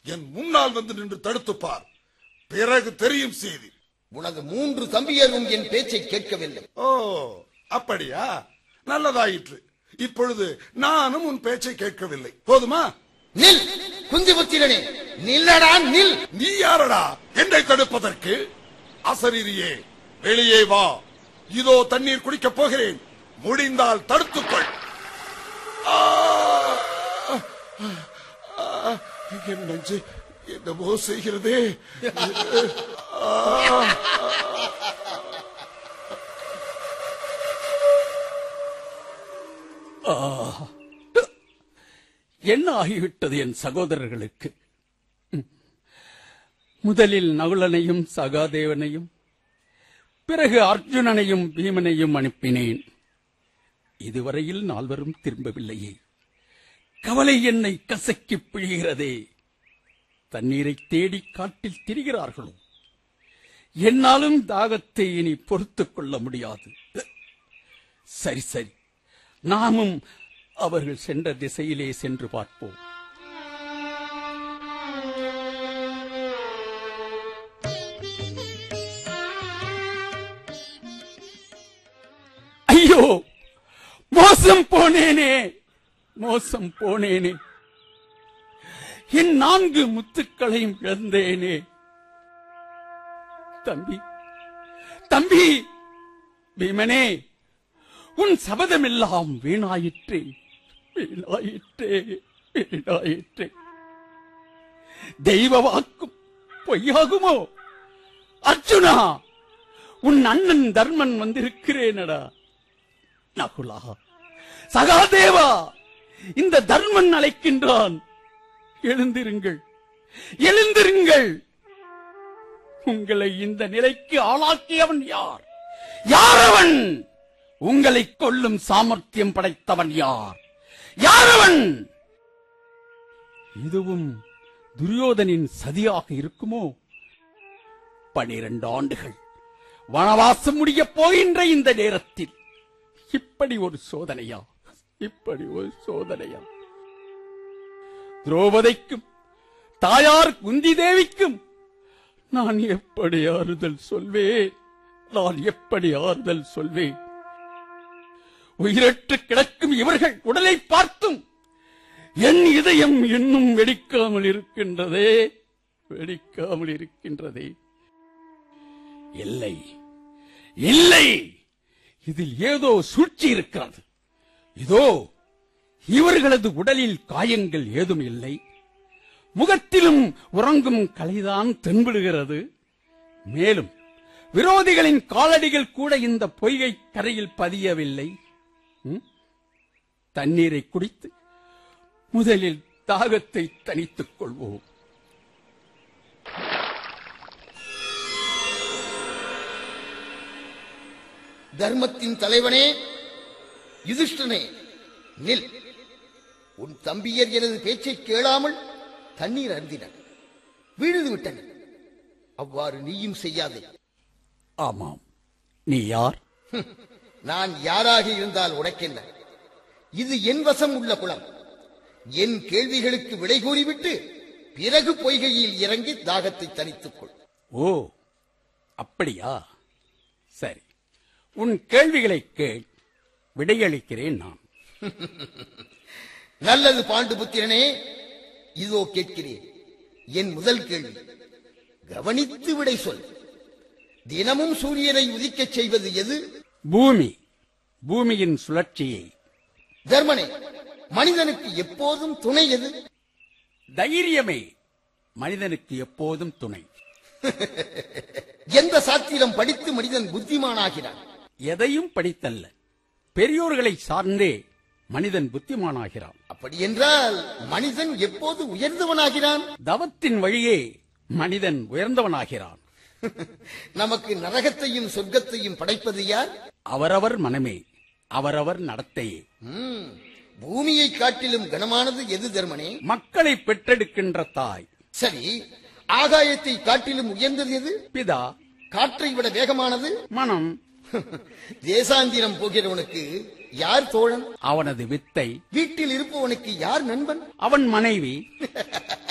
என் முன்னால் வந்து நின்று தடுத்துப் பார் பிறகு தெரியும் செய்தி உனது மூன்று தம்பியரும் என் பேச்சை கேட்கவில்லை ஓ அப்படியா நல்லதாயிற்று இப்பொழுது நானும் உன் பேச்சை கேட்கவில்லை போதுமா நில் குந்திபுத்திரனே நில்லடா நில் நீ யாரடா என்னை தடுப்பதற்கு அசரீரியே வெளியே வா இதோ தண்ணீர் குடிக்கப் போகிறேன் முடிந்தால் தடுத்துக்கொள் ஆ! ஆ! என் நெஞ்சு என்னவோ செய்கிறதே என்ன ஆகிவிட்டது என் சகோதரர்களுக்கு ம். முதலில் நகுலனையும் சகாதேவனையும் பிறகு அர்ஜுனனையும் பீமனையும் அனுப்பினேன் இதுவரையில் நால்வரும் திரும்பவில்லையே கவலை என்னை கசக்கிப் பிழிகிறதே தண்ணீரை தேடி காட்டில் திரிகிறார்களோ என்னாலும் தாகத்தை இனி பொறுத்துக் கொள்ள முடியாது சரி சரி நாமும் அவர்கள் சென்ற திசையிலே சென்று பார்ப்போம் ஐயோ மோசம் போனேனே மோசம் போனேனே என் நான்கு முத்துக்களையும் இழந்தேனே தம்பி தம்பி பீமனே உன் சபதமெல்லாம் வீணாயிற்றே வீணாயிற்றே வீணாயிற்றே தெய்வ வாக்கும் பொய்யாகுமோ அர்ஜுனா உன் அண்ணன் தர்மன் வந்திருக்கிறேனடா நகுலா சகாதேவா இந்த தர்மன் அழைக்கின்றான் எழுந்திருங்கள் எழுந்திருங்கள் உங்களை இந்த நிலைக்கு ஆளாக்கியவன் யார் யார் அவன் உங்களை கொல்லும் சாமர்த்தியம் படைத்தவன் யார் யார் அவன் இதுவும் துரியோதனின் சதியாக இருக்குமோ பனிரெண்டு ஆண்டுகள் வனவாசம் முடியப் போகின்ற இந்த நேரத்தில் இப்படி ஒரு சோதனையா இப்படி ஒரு சோதனையா திரௌபதிக்கும் தாயார் குந்தி தேவிக்கும் நான் எப்படி ஆறுதல் சொல்வேன் நான் எப்படி ஆறுதல் சொல்வேன் உயிரற்று கிடக்கும் இவர்கள் உடலை பார்த்தும் என் இதயம் இன்னும் வெடிக்காமல் இருக்கின்றதே வெடிக்காமல் இருக்கின்றதே இல்லை இல்லை இதில் ஏதோ சூழ்ச்சி இருக்கிறது இதோ இவர்களது உடலில் காயங்கள் ஏதும் இல்லை முகத்திலும் உறங்கும் கலைதான் தென்படுகிறது மேலும் விரோதிகளின் காலடிகள் கூட இந்த பொய்கை கரையில் பதியவில்லை ம்? தண்ணீரை குடித்து முதலில் தாகத்தை தணித்துக் கொள்வோம் தர்மத்தின் தலைவனே யுதிஷ்டனே நில் உன் தம்பியர் எனது பேச்சை கேளாமல் தண்ணீர் அருந்தினர் வீழ்ந்து விட்டனர் அவ்வாறு நீயும் செய்யாதே ஆமாம் நீ யார் நான் யாராக இருந்தால் உனக்கென்ன இது என் வசம் உள்ள குளம் என் கேள்விகளுக்கு விடை கூறிவிட்டு பிறகு பொய்கையில் இறங்கி தாகத்தை தணித்துக் கொள் ஓ அப்படியா சரி உன் கேள்விகளை கேள் விடையளிக்கிறேன் நான் நல்லது பாண்டுபுத்திரனே இதோ கேட்கிறேன் என் முதல் கேள்வி கவனித்து விடை சொல் தினமும் சூரியனை உதிக்கச் செய்வது எது பூமி பூமியின் சுழற்சியை தர்மனே மனிதனுக்கு எப்போதும் துணை எது தைரியமே மனிதனுக்கு எப்போதும் துணை எந்த சாத்திரம் படித்து மனிதன் புத்திமானாகிறான் எதையும் படித்தல்ல பெரியோர்களை சார்ந்தே மனிதன் புத்திமானாகிறான் அப்படி என்றால் மனிதன் எப்போது உயர்ந்தவனாகிறான் தவத்தின் வழியே மனிதன் உயர்ந்தவனாகிறான் நமக்கு நரகத்தையும் சொர்க்கத்தையும் படைப்பது யார் அவரவர் மனமே அவரவர் நடத்தையே ம், பூமியை காட்டிலும் கனமானது எது தர்மனே மக்களை பெற்றெடுக்கின்ற தாய் சரி ஆகாயத்தை காட்டிலும் உயர்ந்தது எது பிதா காற்றை விட வேகமானது மனம் தேசாந்திரம் போகிறவனுக்கு யார் தோழன் அவனது வித்தை வீட்டில் இருப்பவனுக்கு யார் நண்பன் அவன் மனைவி